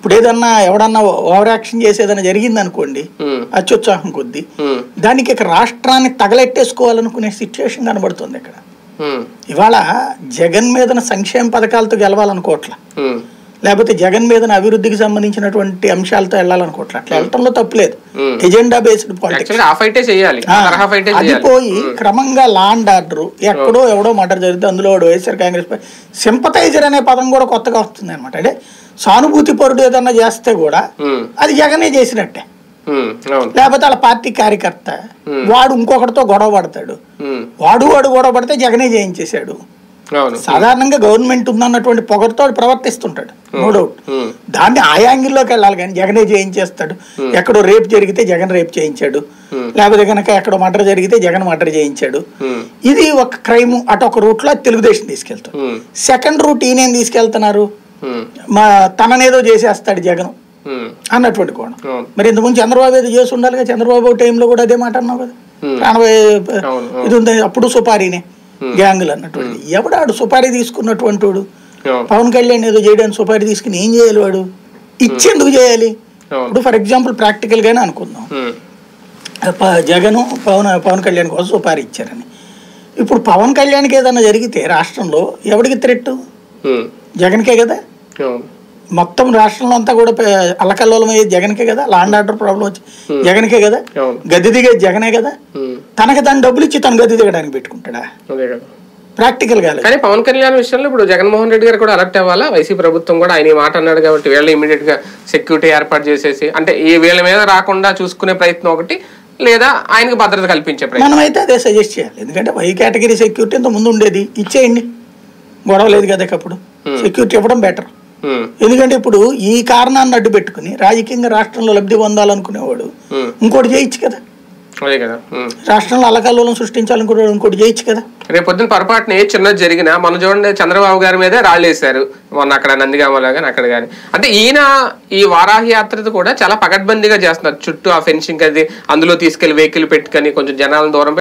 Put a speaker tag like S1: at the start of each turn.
S1: ఇప్పుడు ఏదన్నా ఎవడన్నా ఓవర్ యాక్షన్ చేసేదన్నా జరిగింది అనుకోండి
S2: ఉమ్,
S1: అత్యుత్సాహం కొద్దీ
S2: ఉమ్,
S1: దానికి ఇక రాష్ట్రాన్ని తగలెట్టేసుకోవాలనుకునే సిచ్యువేషన్ కనబడుతుంది ఇక్కడ
S2: ఉమ్,
S1: ఇవాళ జగన్ మీదన సంక్షేమ పథకాలతో గెలవాలనుకోవట్లా
S2: ఉమ్,
S1: లేకపోతే జగన్ మీదన అభివృద్ధికి సంబంధించినటువంటి అంశాలతో వెళ్ళాలనుకోవట్లా అట్లా వెళ్ళటంలో తప్పులేదు
S2: Hmm.
S1: ఎజెండా బేస్డ్ పాలిటిక్స్
S2: యాక్చువల్గా ఆ ఫైటే చేయాలి ఆ తరహా ఫైటే
S1: అది
S2: చేయాలి
S1: పోయి క్రమంగా లాండ్ ఆర్డర్ ఎక్కడో ఎవడో మర్డర్ జరిగితే అందులో వాడు వైఎస్ఆర్ కాంగ్రెస్ సింపతైజర్ అనే పదం కూడా కొత్తగా వస్తుంది అనమాట అంటే సానుభూతి పరుడు ఏదన్నా చేస్తే కూడా
S2: ఉమ్,
S1: అది జగనే చేసినట్టే
S2: ఉమ్, అవును
S1: లేకపోతే వాళ్ళ పార్టీ కార్యకర్త వాడు ఇంకొకటితో గొడవ పడతాడు
S2: ఉమ్,
S1: వాడు వాడు గొడవ పడితే జగనే చేయించేశాడు
S2: అవును
S1: సాధారణంగా గవర్నమెంట్ ఉందన్నటువంటి పొగరుతో వాడు ప్రవర్తిస్తుంటాడు నో డౌట్
S2: ఉమ్,
S1: దాన్ని ఆ యాంగిల్లోకి వెళ్ళాలి కానీ జగనే చేయించేస్తాడు ఎక్కడో రేప్ జరిగితే జగన్ రేప్ చేయించాడు
S2: Hmm.
S1: లేకపోతే కనుక ఎక్కడో మర్డర్ జరిగితే జగన్ మర్డర్ చేయించాడు
S2: ఉమ్,
S1: ఇది ఒక క్రైమ్ అటు ఒక రూట్లో అది తెలుగుదేశం తీసుకెళ్తాడు
S2: ఉమ్,
S1: సెకండ్ రూట్ ఈయనేం తీసుకెళ్తున్నారు
S2: ఉమ్,
S1: మా తననేదో చేసేస్తాడు జగన్
S2: ఉమ్,
S1: అన్నటువంటి కోణం
S2: అవును
S1: మరి ఇంతకుముందు చంద్రబాబు ఏదో చేసి ఉండాలి కదా చంద్రబాబు టైంలో కూడా అదే మాట అన్నావు కదా
S2: Hmm.
S1: ప్రాణభయ
S2: అవును, అవును.
S1: ఇది ఉంది అప్పుడు సుపారీనే గ్యాంగులు అన్నటువంటి ఎవడాడు సుపారీ తీసుకున్నటువంటి వాడు
S2: అవును
S1: పవన్ కళ్యాణ్ ఏదో చేయడానికి సుపారీ తీసుకుని ఏం చేయాలి వాడు ఇచ్చేందుకు చేయాలి
S2: అవును
S1: ఇప్పుడు ఫర్ ఎగ్జాంపుల్ ప్రాక్టికల్ గానే అనుకుందాం
S2: ఉమ్,
S1: ప- జగన్ పవన్ పవన్ కళ్యాణ్ కోసం సుపారీ ఇచ్చారని ఇప్పుడు పవన్ కళ్యాణ్కి ఏదైనా జరిగితే రాష్ట్రంలో ఎవరికి థ్రెట్
S2: ఉమ్,
S1: జగన్కే కదా
S2: అవును
S1: మొత్తం రాష్ట్రంలో అంతా కూడా పే- అల్లకల్లోలమయ్యేది జగన్కే కదా లాండ్ ఆర్డర్ ప్రాబ్లం వచ్చి జగన్కే కదా
S2: అవును
S1: గద్దె దిగేది జగనే కదా
S2: ఉమ్,
S1: తనకి దాని డబ్బులు ఇచ్చి తను గద్దె దిగడానికి పెట్టుకుంటాడా
S2: అదే కదా
S1: ప్రాక్టికల్ కాలేదు
S2: కానీ పవన్ కళ్యాణ్ విషయంలో ఇప్పుడు జగన్మోహన్ రెడ్డి గారు కూడా అలర్ట్ అవ్వాలా వైసీ ప్రభుత్వం కూడా ఆయన ఈ మాట అన్నాడు కాబట్టి వీళ్ళ ఇమీడియట్ గా సెక్యూరిటీ ఏర్పాటు చేసేసి అంటే ఈ వీళ్ళ మీద రాకుండా చూసుకునే ప్రయత్నం ఒకటి లేదా ఆయనకు భద్రత కల్పించే ప్రయత్నం
S1: మనమైతే అదే సజెస్ట్ చేయాలి ఎందుకంటే వై కేటగిరీ సెక్యూరిటీ ఇంత ముందు ఉండేది ఇచ్చేయండి గొడవ లేదు కదా ఇక అప్పుడు సెక్యూరిటీ ఇవ్వడం బెటర్
S2: ఉమ్,
S1: ఎందుకంటే ఇప్పుడు ఈ కారణాన్ని అడ్డు పెట్టుకుని రాజకీయంగా రాష్ట్రంలో లబ్ధి పొందాలనుకునేవాడు
S2: ఉమ్,
S1: ఇంకోటి చేయొచ్చు కదా
S2: అదే కదా ఉమ్.
S1: రాష్ట్రంలో అలకల్లోలం సృష్టించాలనుకునేవాడు ఇంకోటి చేయొచ్చు కదా
S2: రేపు పొద్దున పొరపాటున ఏ చిన్నది జరిగినా మనం చూడండి చంద్రబాబు గారి మీదే రాళ్ళు వేశారు మొన్న అక్కడ నందిగామలో కానీ అక్కడ కానీ అంటే ఈయన ఈ వారాహి యాత్రది కూడా చాలా పకడ్బందీగా చేస్తున్నారు చుట్టూ ఆ ఫెన్సింగ్ అది అందులో తీసుకెళ్లి వెహికల్ పెట్టుకొని కొంచెం జనాలను దూరం